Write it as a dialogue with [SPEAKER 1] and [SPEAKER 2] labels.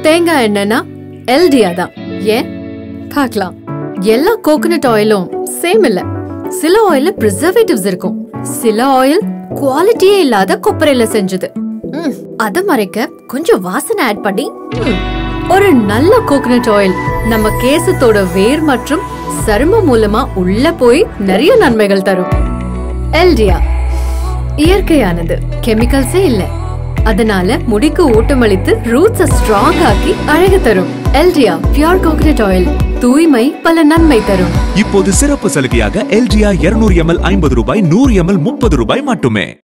[SPEAKER 1] தேங்காய் எண்ணெய்னா எல்டியா தான் ஏன் பார்க்கலாம் எல்லா கோகனட் ஆயிலும் சேம் இல்ல சில ஆயில்ல ப்ரிசர்வேட்டிவ்ஸ் இருக்கும் சில ஆயில் குவாலிட்டியே இல்லாத கொப்பரையில செஞ்சது ம், அத மறைக்க கொஞ்சம் வாசனை ஆட் பண்ணி ம், ஒரு நல்ல கோகனட் ஆயில் நம்ம கேசத்தோட வேர் மற்றும் சருமம் மூலமா உள்ள போய் நிறைய நன்மைகள் தரும் எல்டியா இயற்கையானது கெமிக்கல்ஸே இல்ல அதனால முடிக்கு ஊட்டமளித்து ரூட்ஸ ஸ்ட்ராங் ஆக்கி அழகு தரும் எல்டியா பியூர் கோகனட் ஆயில் தூய்மை பல நன்மை தரும்
[SPEAKER 2] இப்போது சிறப்பு சலுகையாக எல்ஜிஆர் இருநூறு எம்எல் ஐம்பது ரூபாய் நூறு எம்எல் முப்பது ரூபாய் மட்டுமே